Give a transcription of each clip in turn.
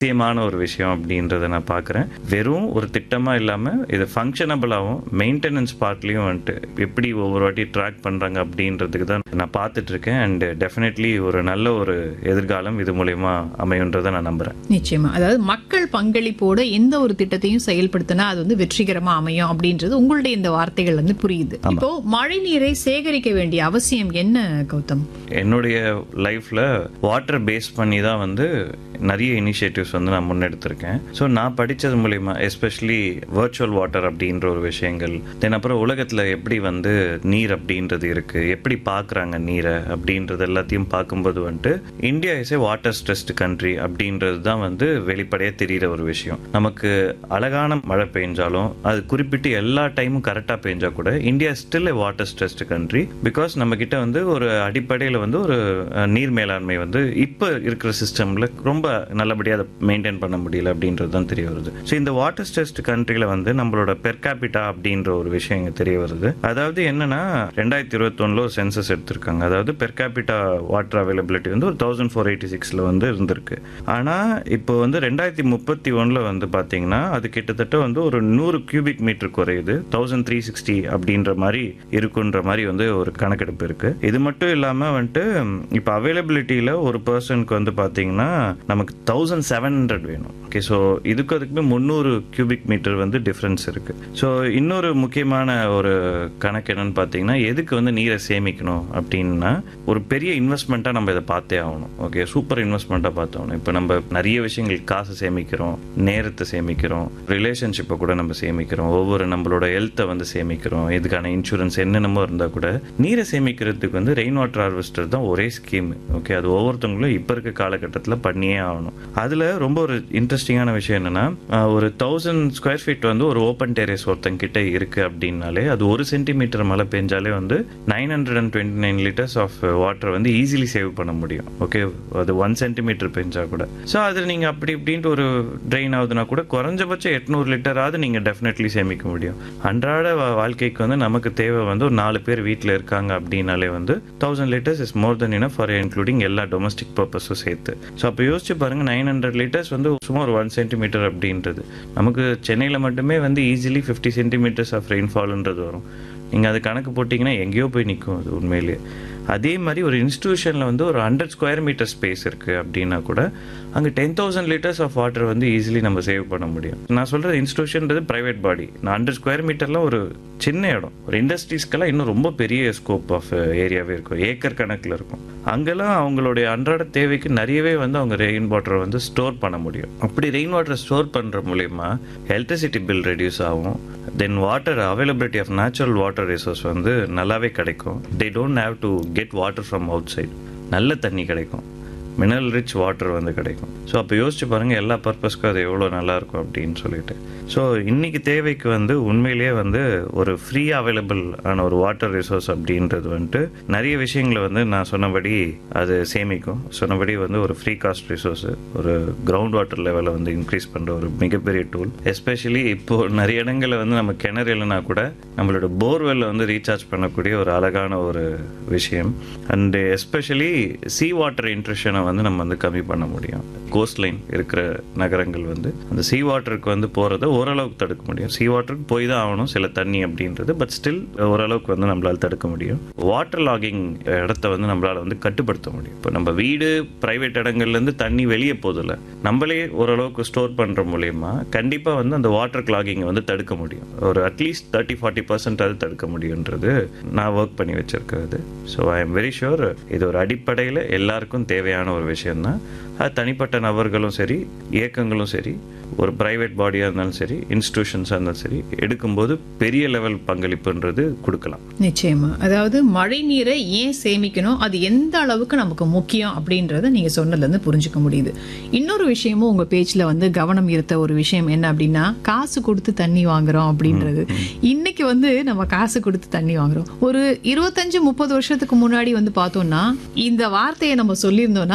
முக்கியமான ஒரு விஷயம் அப்படின்றத நான் பார்க்குறேன் வெறும் ஒரு திட்டமாக இல்லாமல் இது ஃபங்க்ஷனபிளாகவும் மெயின்டெனன்ஸ் பார்ட்லேயும் வந்துட்டு எப்படி ஒவ்வொரு வாட்டி ட்ராக் பண்ணுறாங்க அப்படின்றதுக்கு தான் நான் பார்த்துட்டு இருக்கேன் அண்ட் டெஃபினெட்லி ஒரு நல்ல ஒரு எதிர்காலம் இது மூலயமா அமையுன்றதை நான் நம்புகிறேன் நிச்சயமா அதாவது மக்கள் பங்களிப்போட எந்த ஒரு திட்டத்தையும் செயல்படுத்தினா அது வந்து வெற்றிகரமா அமையும் அப்படின்றது உங்களுடைய இந்த வார்த்தைகள் வந்து புரியுது இப்போ மழை நீரை சேகரிக்க வேண்டிய அவசியம் என்ன கௌதம் என்னுடைய லைஃப்பில் வாட்டர் பேஸ் பண்ணி தான் வந்து நிறைய இனிஷியேட்டிவ்ஸ் வந்து நான் முன்னெடுத்திருக்கேன் ஸோ நான் படித்தது மூலிமா எஸ்பெஷலி வர்ச்சுவல் வாட்டர் அப்படின்ற ஒரு விஷயங்கள் தென் அப்புறம் உலகத்தில் எப்படி வந்து நீர் அப்படின்றது இருக்குது எப்படி பார்க்குறாங்க நீரை அப்படின்றது எல்லாத்தையும் பார்க்கும்போது வந்துட்டு India is a water stressed country அப்படின்றது தான் வந்து வெளிப்படையாக தெரிகிற ஒரு விஷயம் நமக்கு அழகான மழை பெஞ்சாலும் அது குறிப்பிட்டு எல்லா டைமும் கரெக்டாக பெஞ்சா கூட India still a water stressed country because நம்ம கிட்ட வந்து ஒரு அடிப்படையில் வந்து ஒரு அஹ், நீர் மேலாண்மை வந்து இப்போ இருக்கிற சிஸ்டமில் ரொம்ப நல்லபடியாக அதை மெயின்டைன் பண்ண முடியல அப்படின்றது தான் தெரிய வருது ஸோ இந்த வாட்டர் ஸ்ட்ரெஸ்ட் கண்ட்ரியில் வந்து நம்மளோட பெர் கேபிட்டா அப்படின்ற ஒரு விஷயம் இங்கே தெரிய வருது அதாவது என்னன்னா ரெண்டாயிரத்தி இருபத்தொன்னில் ஒரு சென்சஸ் எடுத்திருக்காங்க அதாவது பெர் கேபிட்டா வாட்டர் அவைலபிலிட்டி வந்து ஒரு தௌசண்ட் ஃபோர் எயிட்டி சிக்ஸில் வந்து இருந்திருக்கு ஆனால் இப்போ வந்து ரெண்டாயிரத்தி முப்பத்தி ஒன்றில் வந்து பார்த்தீங்கன்னா அது கிட்டத்தட்ட வந்து ஒரு நூறு கியூபிக் மீட்டர் குறையுது தௌசண்ட் த்ரீ சிக்ஸ்டி அப்படின்ற மாதிரி இருக்குன்ற மாதிரி வந்து ஒரு கணக்கெடுப்பு இருக்கு இது மட்டும் இல்லாமல் வந்துட்டு இப்போ அவைலபிலிட்டியில் ஒரு பர்சனுக்கு வந்து பார்த்தீங்கன்னா நமக்கு தௌசண்ட் செவன் ஹண்ட்ரட் வேணும் ஓகே ஸோ இதுக்கு அதுக்குமே முந்நூறு கியூபிக் மீட்டர் வந்து டிஃப்ரென்ஸ் இருக்கு ஸோ இன்னொரு முக்கியமான ஒரு கணக்கு என்னன்னு பார்த்தீங்கன்னா எதுக்கு வந்து நீரை சேமிக்கணும் அப்படின்னா ஒரு பெரிய இன்வெஸ்ட்மெண்ட்டாக நம்ம இதை பார்த்தே ஆகணும் ஓகே சூப்பர் இன்வெஸ்ட்மெண்ட்டாக பார்த்தோம் இப்போ நம்ம நிறைய விஷயங்கள் காசு சேமிக்கிறோம் நேரத்தை சேமிக்கிறோம் ரிலேஷன்ஷிப்பை கூட நம்ம சேமிக்கிறோம் ஒவ்வொரு நம்மளோட ஹெல்த்தை வந்து சேமிக்கிறோம் இதுக்கான இன்சூரன்ஸ் என்னென்னமோ இருந்தால் கூட நீரை சேமிக்கிறதுக்கு வந்து ரெயின் வாட்டர் ஹார்வெஸ்டர் தான் ஒரே ஸ்கீம் ஓகே அது ஒவ்வொருத்தவங்களும் இப்போ இருக்க காலகட்டத்தில் பண்ணியே ஆகணும் அதில் ரொம்ப ஒரு இன்ட்ரெஸ்டிங்கான விஷயம் என்னன்னா ஆஹ், ஒரு தௌசண்ட் ஸ்கொயர் ஃபீட் வந்து ஒரு ஓப்பன் டெரேஸ் ஒருத்தங்க கிட்ட இருக்கு அப்படின்னாலே அது ஒரு சென்டிமீட்டர் மழை பெஞ்சாலே வந்து nine hundred and twenty nine litres of water வந்து ஈஸிலி சேவ் பண்ண முடியும் ஓகே அது ஒன் சென்டிமீட்டர் பெஞ்சா கூட ஸோ அது நீங்கள் அப்படி இப்படின்ட்டு ஒரு ட்ரெயின் ஆகுதுன்னா கூட குறைஞ்சபட்சம் எட்நூறு லிட்டராவது நீங்கள் டெஃபினெட்லி சேமிக்க முடியும் அன்றாட வா- வாழ்க்கைக்கு வந்து நமக்கு தேவை வந்து ஒரு நாலு பேர் வீட்டில் இருக்காங்க அப்படின்னாலே வந்து thousand litres is more than enough for including எல்லா டொமஸ்டிக் பர்பஸும் சேர்த்து ஸோ அப்போ யோசிச்சு பாருங்க நைன் ஹண்ட்ரட் லிட்டர்ஸ் வந்து சும்மா ஒரு ஒன் சென்டிமீட்டர் அப்படின்றது நமக்கு சென்னையில் மட்டுமே வந்து ஈஸிலி ஃபிஃப்டி சென்டிமீட்டர்ஸ் ஆஃப் ரெயின்ஃபால்ன்றது வரும் நீங்கள் அது கணக்கு போட்டிங்கன்னா எங்கேயோ போய் நிற்கும் அது உண்மையிலேயே அதே மாதிரி ஒரு இன்ஸ்டியூஷனில் வந்து ஒரு ஹண்ட்ரட் ஸ்கொயர் மீட்டர் ஸ்பேஸ் இருக்குது அப்படின்னா கூட அங்கே ten thousand litres of water வந்து ஈஸிலி நம்ம சேவ் பண்ண முடியும் நான் சொல்கிற இன்ஸ்டியூஷன்றது ப்ரைவேட் பாடி நான் ஹண்ட்ரட் ஸ்கொயர் மீட்டர்லாம் ஒரு சின்ன இடம் ஒரு இண்டஸ்ட்ரீஸ்க்கெல்லாம் இன்னும் ரொம்ப பெரிய ஸ்கோப் ஆஃப் ஏரியாவே இருக்கும் ஏக்கர் கணக்கில் இருக்கும் அங்கெல்லாம் அவங்களுடைய அன்றாட தேவைக்கு நிறையவே வந்து அவங்க ரெயின் வாட்டரை வந்து ஸ்டோர் பண்ண முடியும் அப்படி ரெயின் வாட்டரை ஸ்டோர் பண்ணுற மூலயமா எலக்ட்ரிசிட்டி பில் ரெடியூஸ் ஆகும் then water availability of natural water resource வந்து நல்லாவே கிடைக்கும் they don't have to get water from outside நல்ல தண்ணி கிடைக்கும் மினரல் ரிச் வாட்டர் வந்து கிடைக்கும் ஸோ அப்போ யோசிச்சு பாருங்கள் எல்லா பர்பஸ்க்கும் அது எவ்வளோ நல்லா இருக்கும் அப்படின்னு சொல்லிட்டு ஸோ இன்னைக்கு தேவைக்கு வந்து உண்மையிலேயே வந்து ஒரு ஃப்ரீ அவைலபிள் ஆன ஒரு வாட்டர் ரிசோர்ஸ் அப்படின்றது வந்துட்டு நிறைய விஷயங்களை வந்து நான் சொன்னபடி அது சேமிக்கும் சொன்னபடி வந்து ஒரு ஃப்ரீ காஸ்ட் ரிசோர்ஸ் ஒரு கிரவுண்ட் வாட்டர் லெவலை வந்து இன்க்ரீஸ் பண்ணுற ஒரு மிகப்பெரிய டூல் எஸ்பெஷலி இப்போ நிறைய இடங்களில் வந்து நம்ம கிணறு இல்லைனா கூட நம்மளோட போர்வெல்ல வந்து ரீசார்ஜ் பண்ணக்கூடிய ஒரு அழகான ஒரு விஷயம் அண்ட் எஸ்பெஷலி சீ வாட்டர் இன்ட்ரெஷனை வந்து நம்ம வந்து கம்மி பண்ண முடியும் கோஸ்ட் லைன் இருக்கிற நகரங்கள் வந்து அந்த சீ வாட்டருக்கு வந்து போகிறத ஓரளவுக்கு தடுக்க முடியும் சீ வாட்டருக்கு போய் தான் ஆகணும் சில தண்ணி அப்படின்றது பட் ஸ்டில் ஓரளவுக்கு வந்து நம்மளால் தடுக்க முடியும் வாட்டர் லாகிங் இடத்த வந்து நம்மளால் வந்து கட்டுப்படுத்த முடியும் இப்போ நம்ம வீடு ப்ரைவேட் இடங்கள்லேருந்து தண்ணி வெளியே போதில்ல நம்மளே ஓரளவுக்கு ஸ்டோர் பண்ணுற மூலயமா கண்டிப்பாக வந்து அந்த வாட்டர் கிளாகிங்கை வந்து தடுக்க முடியும் ஒரு அட்லீஸ்ட் தேர்ட்டி ஃபார்ட்டி பர்சன்ட் அது தடுக்க முடியுன்றது நான் ஒர்க் பண்ணி வச்சிருக்கிறது so I am very sure இது ஒரு அடிப்படையில் எல்லாருக்கும் தேவையான ஒரு விஷயம்தான் அது தனிப்பட்ட நபர்களும் சரி இயக்கங்களும் சரி ஒரு பிரைவேட் பாடியாக இருந்தாலும் சரி இன்ஸ்டிடியூஷன்ஸாக இருந்தாலும் சரி எடுக்கும்போது பெரிய லெவல் பங்களிப்புன்றது கொடுக்கலாம் நிச்சயமா அதாவது மழை நீரை ஏன் சேமிக்கணும் அது எந்த அளவுக்கு நமக்கு முக்கியம் அப்படின்றத நீங்க சொன்னதுல இருந்து புரிஞ்சுக்க முடியுது இன்னொரு விஷயமும் உங்க பேச்சுல வந்து கவனம் ஈர்த்த ஒரு விஷயம் என்ன அப்படின்னா காசு கொடுத்து தண்ணி வாங்குறோம் அப்படின்றது இன்னைக்கு வந்து நம்ம காசு கொடுத்து தண்ணி வாங்குறோம் ஒரு இருபத்தஞ்சு முப்பது வருஷத்துக்கு முன்னாடி வந்து பார்த்தோம்னா இந்த வார்த்தையை நம்ம சொல்லியிருந்தோம்னா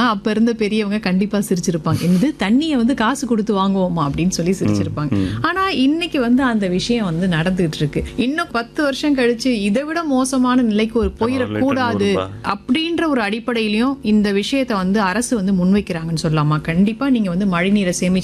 அப்ப இருந்த பெரியவங்க கண்டிப்பா சிரிச்சிருப்பாங்க என்னது தண்ணியை வந்து காசு கொடுத்து வாங்குவோமா அப்படின்னு சொல்லி சிரிச்சிருப்பாங்க ஆனா இன்னைக்கு வந்து அந்த விஷயம் வந்து நடந்துட்டு இருக்கு இன்னும் பத்து வருஷம் கழிச்சு இதை விட மோசமான நிலைக்கு ஒரு போயிடக்கூடாது நூறு அப்படின்ற ஒரு அடிப்படையிலயும் இந்த விஷயத்தை வந்து அரசு வந்து முன்வைக்கிறாங்கன்னு சொல்லலாமா கண்டிப்பா நீங்க வந்து மழைநீரை சேமிச்சு